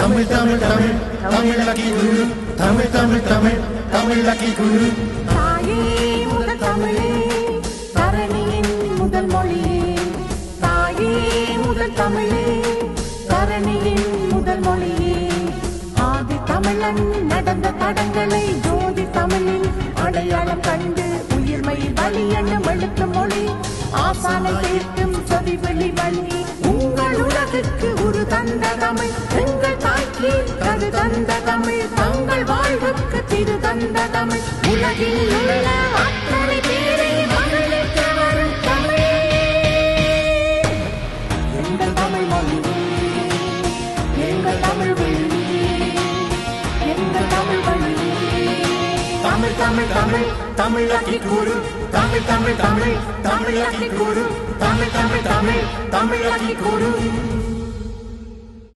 தமிழ் தமிழ் தமிழ் தமிழகி குரு தமிழ் தமிழ் தமிழ் தமிழகி குரு தாயே முதல் தமிழே தரணியின் முதல் மொழியே தாயே முதல் தமிழே தரணியின் முதல் மொழியே ஆதி தமிழன் நடந்த தடங்களை ஜோதி தமிழில் அடையாளம் கண்டு உயிர்மை வழி என்னும் எழுத்து மொழி ஆசானை தீர்க்கும் சொதி வெளி வழி உங்கள் உலகுக்கு ஒரு தந்த தமிழ் எங்கள் தாய்க்கு கரு தந்த தமிழ் தங்கள் வாழ்வுக்கு திரு தந்த தமிழ் உலகில் உள்ள அத்தனை பேரை மகிழ்விக்க வரும் தமிழ் எங்கள் தமிழ் மொழியே எங்கள் தமிழ் வழியே எங்கள் தமிழ் வழியே தமிழ் தமிழ் தமிழ் தமிழகி குரு தமிழ் தமிழ் தமிழ் தமிழகி குரு தமிழ் தமிழ் தமிழ் தமிழகி குரு